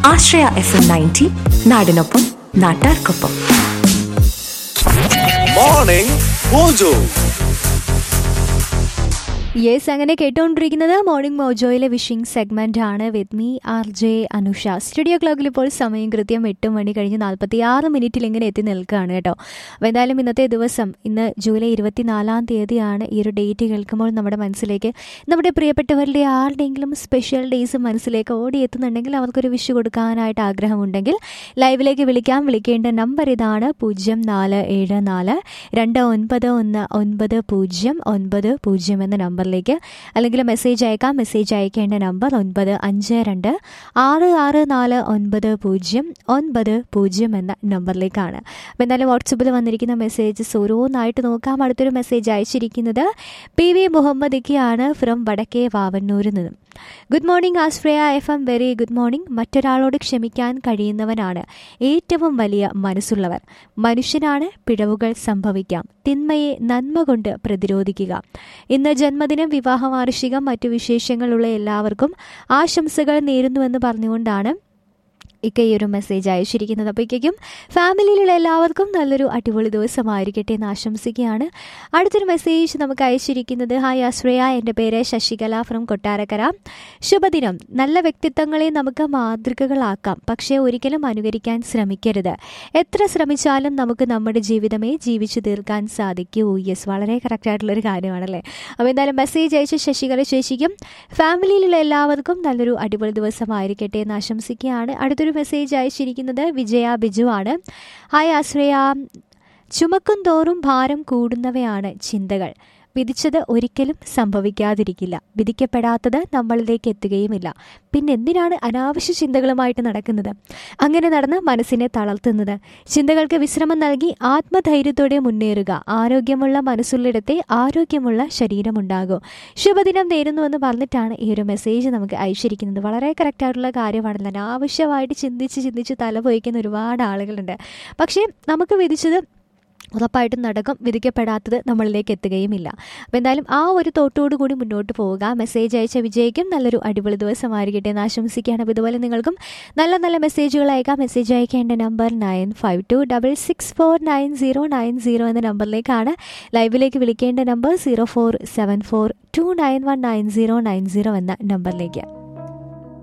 ആശ്രയ F M ninety നാടിനൊപ്പം നാട്ടാർക്കൊപ്പം morning mojo yes അങ്ങനെ കേട്ടുകൊണ്ടിരിക്കുന്നത് മോർണിംഗ് മോജോയിലെ വിഷിംഗ് സെഗ്മെന്റ് ആണ് with me R J Anusha studio ക്ലോക്കിൽ ഇപ്പോൾ സമയം കൃത്യം എട്ട് മണി കഴിഞ്ഞ് നാൽപ്പത്തി ആറ് മിനിറ്റിൽ ഇങ്ങനെ എത്തി നിൽക്കുകയാണ് കേട്ടോ അപ്പോൾ എന്തായാലും ഇന്നത്തെ ദിവസം ഇന്ന് ജൂലൈ ഇരുപത്തിനാലാം തീയതിയാണ് ഈ ഒരു ഡേറ്റ് കേൾക്കുമ്പോൾ നമ്മുടെ മനസ്സിലേക്ക് നമ്മുടെ പ്രിയപ്പെട്ടവരുടെ ആരുടെയെങ്കിലും സ്പെഷ്യൽ ഡേയ്സ് മനസ്സിലേക്ക് ഓടിയെത്തുന്നുണ്ടെങ്കിൽ അവർക്കൊരു വിഷ് കൊടുക്കാനായിട്ട് ആഗ്രഹമുണ്ടെങ്കിൽ ലൈവിലേക്ക് വിളിക്കാം വിളിക്കേണ്ട നമ്പർ ഇതാണ് പൂജ്യം നാല് ഏഴ് നാല് രണ്ട് ഒൻപത് ഒന്ന് ഒൻപത് പൂജ്യം ഒൻപത് പൂജ്യം എന്ന നമ്പറിലേക്ക് അല്ലെങ്കിൽ മെസ്സേജ് അയക്കാം മെസ്സേജ് അയക്കേണ്ട നമ്പർ ഒൻപത് അഞ്ച് രണ്ട് ആറ് ആറ് നാല് ഒൻപത് പൂജ്യം ഒൻപത് പൂജ്യം എന്ന നമ്പറിലേക്കാണ് അപ്പോൾ എന്തായാലും വാട്സപ്പിൽ വന്നിരിക്കുന്ന മെസ്സേജസ് ഓരോന്നായിട്ട് നോക്കാം അടുത്തൊരു മെസ്സേജ് അയച്ചിരിക്കുന്നത് പി വി മുഹമ്മദ് ഇക്കയാണ് ഫ്രം വടക്കേ വാവന്നൂരിൽ നിന്നും good morning Ashraya F M very good morning മറ്റൊരാളോട് ക്ഷമിക്കാൻ കഴിയുന്നവനാണ് ഏറ്റവും വലിയ മനസ്സുള്ളവർ മനുഷ്യനാണ് പിഴവുകൾ സംഭവിക്കാം തിന്മയെ നന്മ കൊണ്ട് പ്രതിരോധിക്കുക ഇന്ന് ജന്മദിനം വിവാഹ വാർഷികം മറ്റു വിശേഷങ്ങളുള്ള എല്ലാവർക്കും ആശംസകൾ നേരുന്നുവെന്ന് പറഞ്ഞുകൊണ്ടാണ് ഇക്ക ഈ ഒരു മെസ്സേജ് അയച്ചിരിക്കുന്നത് അപ്പോൾ ഇക്കയ്ക്കും ഫാമിലിയിലുള്ള എല്ലാവർക്കും നല്ലൊരു അടിപൊളി ദിവസമായിരിക്കട്ടെ എന്ന് ആശംസിക്കുകയാണ് അടുത്തൊരു മെസ്സേജ് നമുക്ക് അയച്ചിരിക്കുന്നത് ഹായ് അശ്രയ എൻ്റെ പേര് ശശികല ഫ്രം കൊട്ടാരക്കര ശുഭദിനം നല്ല വ്യക്തിത്വങ്ങളെ നമുക്ക് മാതൃകകളാക്കാം പക്ഷേ ഒരിക്കലും അനുകരിക്കാൻ ശ്രമിക്കരുത് എത്ര ശ്രമിച്ചാലും നമുക്ക് നമ്മുടെ ജീവിതമേ ജീവിച്ചു തീർക്കാൻ സാധിക്കൂ യെസ് വളരെ കറക്റ്റ് ആയിട്ടുള്ളൊരു കാര്യമാണല്ലേ അപ്പോൾ എന്തായാലും മെസ്സേജ് അയച്ച ശശികല ചേച്ചിക്കും ഫാമിലിയിലുള്ള എല്ലാവർക്കും നല്ലൊരു അടിപൊളി ദിവസമായിരിക്കട്ടെ എന്ന് ആശംസിക്കുകയാണ് അടുത്തൊരു മെസ്സേജ് അയച്ചിരിക്കുന്നത് വിജയ ബിജു ആണ് ഹായ് ആശ്രയ ചുമക്കും തോറും ഭാരം കൂടുന്നവയാണ് ചിന്തകൾ വിധിച്ചത് ഒരിക്കലും സംഭവിക്കാതിരിക്കില്ല വിധിക്കപ്പെടാത്തത് നമ്മളിലേക്ക് എത്തുകയുമില്ല പിന്നെ എന്തിനാണ് അനാവശ്യ ചിന്തകളുമായിട്ട് നടക്കുന്നത് അങ്ങനെ നടന്ന് മനസ്സിനെ തളർത്തുന്നത് ചിന്തകൾക്ക് വിശ്രമം നൽകി ആത്മധൈര്യത്തോടെ മുന്നേറുക ആരോഗ്യമുള്ള മനസ്സുള്ളിടത്തെ ആരോഗ്യമുള്ള ശരീരമുണ്ടാകും ശുഭദിനം നേരുന്നുവെന്ന് പറഞ്ഞിട്ടാണ് ഈ ഒരു മെസ്സേജ് നമുക്ക് അയച്ചിരിക്കുന്നത് വളരെ കറക്റ്റായിട്ടുള്ള കാര്യമാണല്ലോ അനാവശ്യമായിട്ട് ചിന്തിച്ച് ചിന്തിച്ച് തലപോയിക്കുന്ന ഒരുപാട് ആളുകളുണ്ട് പക്ഷേ നമുക്ക് വിധിച്ചത് ഉറപ്പായിട്ടും നടക്കും വിധിക്കപ്പെടാത്തത് നമ്മളിലേക്ക് എത്തുകയുമില്ല അപ്പോൾ എന്തായാലും ആ ഒരു തോട്ടോടു കൂടി മുന്നോട്ട് പോവുക മെസ്സേജ് അയച്ച വിജയിക്കും നല്ലൊരു അടിപൊളി ദിവസമായിരിക്കട്ടെ എന്ന് ആശംസിക്കുകയാണ് അപ്പോൾ ഇതുപോലെ നിങ്ങൾക്കും നല്ല നല്ല മെസ്സേജുകൾ അയക്കാം മെസ്സേജ് അയക്കേണ്ട number nine five two double six four nine zero nine zero എന്ന നമ്പറിലേക്കാണ് ലൈവിലേക്ക് വിളിക്കേണ്ട number zero four seven four two nine one nine zero nine zero എന്ന നമ്പറിലേക്ക്